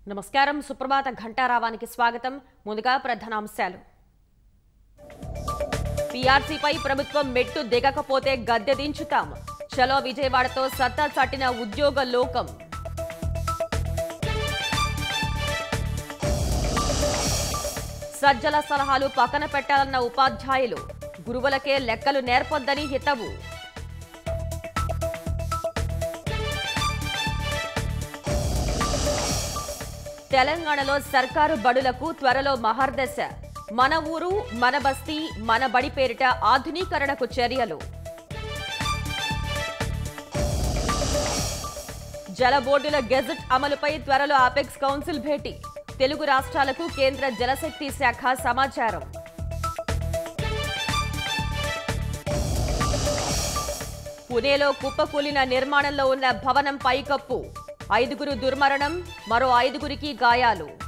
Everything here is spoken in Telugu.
నమస్కారం సుప్రభాత ఘంటారావానికి స్వాగతం ముందుగా ప్రధానాంశాలు పీఆర్సీపై ప్రభుత్వం మెట్టు దిగకపోతే గద్దె దించుతాం చలో విజయవాడతో సత్తా చాటిన ఉద్యోగ లోకం సజ్జల సలహాలు పక్కన పెట్టాలన్న ఉపాధ్యాయులు గురువులకే లెక్కలు నేర్పొద్దని హితవు తెలంగాణలో సర్కారు బడులకు త్వరలో మహర్దశ మన ఊరు మన బస్తీ మన బడి పేరిట ఆధునీకరణకు చర్యలు జల బోర్డుల గెజెట్ అమలుపై త్వరలో అపెక్స్ కౌన్సిల్ భేటీ తెలుగు రాష్ట్రాలకు కేంద్ర జలశక్తి శాఖ సమాచారం పుణేలో కుప్పకూలిన నిర్మాణంలో ఉన్న భవనం పైకప్పు ఐదుగురు దుర్మరణం మరో ఐదుగురికి గాయాలు